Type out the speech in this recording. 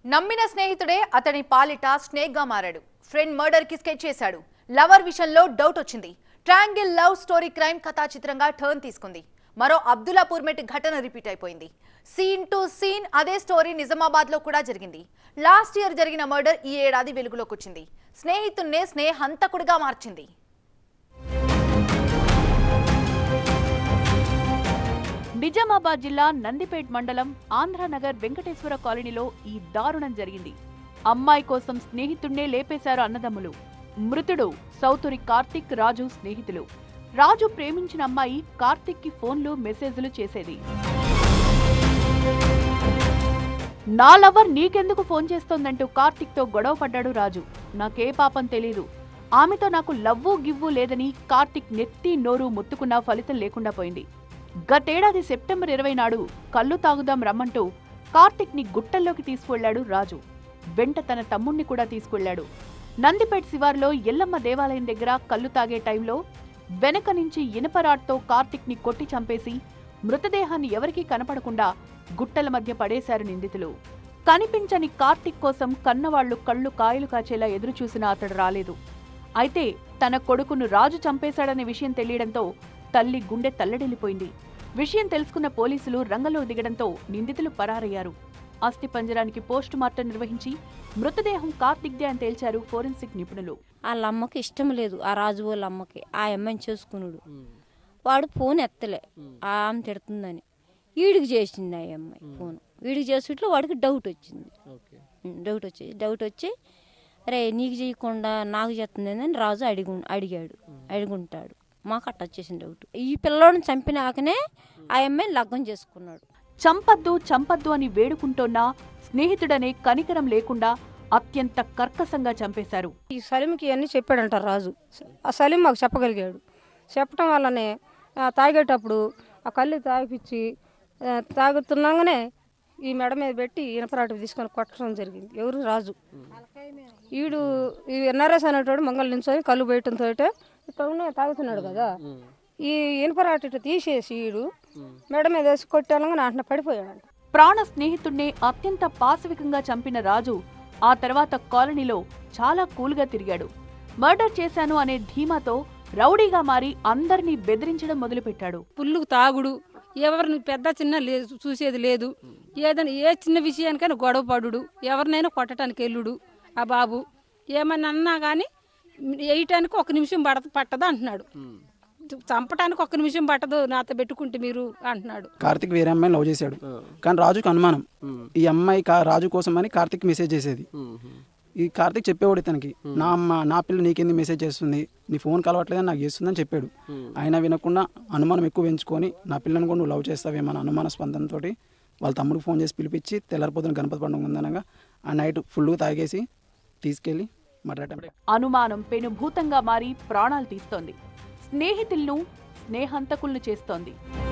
నమ్మిన స్నేహితుడే అతని పాలిట స్నేక్ గా మారాడు ఫ్రెండ్ మర్డర్ కి స్కెచ్ చేశాడు లవర్ విషయంలో డౌట్ వచ్చింది ట్రాంగిల్ లవ్ స్టోరీ క్రైమ్ కథా చిత్రంగా టర్న్ తీసుకుంది మరో అబ్దుల్లాపూర్ మెట్ ఘటన రిపీట్ అయిపోయింది సీన్ టు సీన్ అదే స్టోరీ నిజామాబాద్ లో కూడా జరిగింది లాస్ట్ ఇయర్ జరిగిన మర్డర్ ఈ ఏడాది వెలుగులోకి వచ్చింది స్నేహితున్నే స్నేహంతకుడిగా మార్చింది నిజామాబాద్ జిల్లా నందిపేట్ మండలం ఆంధ్రనగర్ వెంకటేశ్వర కాలనీలో ఈ దారుణం జరిగింది అమ్మాయి కోసం స్నేహితుణ్ణే లేపేశారు అన్నదమ్ములు మృతుడు సౌతురి కార్తిక్ రాజు స్నేహితులు రాజు ప్రేమించిన అమ్మాయి కార్తిక్ కి ఫోన్లు మెసేజ్లు చేసేది నా లవర్ నీకెందుకు ఫోన్ చేస్తోందంటూ కార్తిక్ తో గొడవ పడ్డాడు రాజు నాకే పాపం తెలీదు ఆమెతో నాకు లవ్వు గివ్వు లేదని కార్తిక్ నెత్తి నోరు ముత్తుకున్నా ఫలితం లేకుండా పోయింది గతేడాది సెప్టెంబర్ ఇరవై నాడు కళ్ళు తాగుదాం రమ్మంటూ కార్తిక్ ని గుట్టల్లోకి తీసుకువెళ్లాడు రాజు వెంట తన తమ్ముణ్ణి కూడా తీసుకువెళ్లాడు నందిపేట్ శివార్లో ఎల్లమ్మ దేవాలయం దగ్గర కళ్ళు తాగే టైంలో వెనక నుంచి ఇనపరాడ్తో కార్తిక్ ని కొట్టి చంపేసి మృతదేహాన్ని ఎవరికీ కనపడకుండా గుట్టల మధ్య పడేశారు నిందితులు కనిపించని కార్తిక్ కోసం కన్నవాళ్లు కళ్ళు కాయలు కాచేలా ఎదురుచూసినా అతడు రాలేదు అయితే తన కొడుకును రాజు చంపేశాడనే విషయం తెలియడంతో తల్లి గుండె తల్లడిల్లిపోయింది విషయం తెలుసుకున్న పోలీసులు రంగంలో దిగడంతో నిందితులు పరారయ్యారు అస్థి పంజరానికి పోస్టు మార్టం నిర్వహించి మృతదేహం కార్తిక్దే అని తేల్చారు ఫోరెన్సిక్ నిపుణులు వాళ్ళ అమ్మకి ఇష్టం లేదు ఆ రాజు వాళ్ళ అమ్మకి ఆ అమ్మాయిని చేసుకున్నాడు వాడు ఫోన్ ఎత్తలే ఆ ఆమె తిడుతుందని వీడికి చేసింది ఆ అమ్మాయి ఫోన్ వీడికి చేసేట్లో వాడికి డౌట్ వచ్చింది ఉం, డౌట్ వచ్చి డౌట్ వచ్చి రే నీకు చేయకుండా నాకు చేస్తుంది అని రాజు అడిగు అడిగాడు అడుగుంటాడు మాకు అట్ట వచ్చేసింది డౌట్ ఈ పిల్లోడిని చంపినాకనే ఆ అమ్మాయిని లగ్గం చేసుకున్నాడు చంపద్దు చంపద్దు అని వేడుకుంటోన్నా స్నేహితుడనే కనికరం లేకుండా అత్యంత కర్కశంగా చంపేశారు ఈ సలీంకి ఇవన్నీ చెప్పాడంట రాజు ఆ సలీం మాకు చెప్పగలిగాడు చెప్పడం వల్లనే ఆ, తాగేటప్పుడు ఆ కళ్ళు తాగిపిచ్చి ఆ, తాగుతున్నాగానే ఈ మెడ మీద పెట్టి ఇనపరాటు తీసుకొని కొట్టడం జరిగింది ఎవరు రాజు ఈడు ఈ నరేష్ అనేటోడు మంగళ నించొని కళ్ళు బయటంతో ఇక్కడ ఉన్న తాగుతున్నాడు కదా ఈ ఇనపరాటు ఇటు తీసేసి ఈడు మెడ మీద వేసి కొట్టాలంగా అట్లా పడిపోయాడంట ప్రాణ స్నేహితుణ్ణే అత్యంత పాశవికంగా చంపిన రాజు ఆ తర్వాత కాలనీలో చాలా కూల్గా తిరిగాడు మర్డర్ చేశాను అనే ధీమాతో రౌడీగా మారి అందరినీ బెదిరించడం మొదలుపెట్టాడు పుల్లుకు తాగుడు ఎవరిని పెద్ద చిన్న లేదు చూసేది లేదు ఏదైనా ఏ చిన్న విషయానికైనా గొడవ పడుడు ఎవరినైనా కొట్టడానికి వెళ్ళుడు ఆ బాబు ఏమన్నా అన్నా కానీ వేయటానికి ఒక నిమిషం పడత పట్టదు అంటున్నాడు చంపటానికి ఒక్క నిమిషం పట్టదు నాతో పెట్టుకుంటే మీరు అంటున్నాడు కార్తిక్ వేరే అమ్మాయిని లవ్ చేశాడు కానీ రాజుకు అనుమానం ఈ అమ్మాయి కా- రాజు కోసం అని కార్తిక్ మెసేజ్ చేసేది ఈ కార్తిక్ చెప్పేవాడు ఇతనికి నా అమ్మ నా పిల్ల నీకెందుకు మెసేజ్ చేస్తుంది నీ ఫోన్ కలవట్లేదని నాకు చేస్తుందని చెప్పాడు అయినా వినకుండా అనుమానం ఎక్కువ పెంచుకొని నా పిల్లని కూడా నువ్వు లవ్ చేస్తావేమన్న అనుమాన స్పందనతో వాళ్ళ తమ్ముడికి ఫోన్ చేసి పిలిపించి తెల్లారిపోతున్న గణపతి పండుగ ఉందనగా ఆ నైట్ ఫుల్గా తాగేసి తీసుకెళ్ళి మర్డర్ అనుమానం పెనుభూతంగా మారి ప్రాణాలు తీస్తోంది స్నేహితులను స్నేహంతకులను చేస్తోంది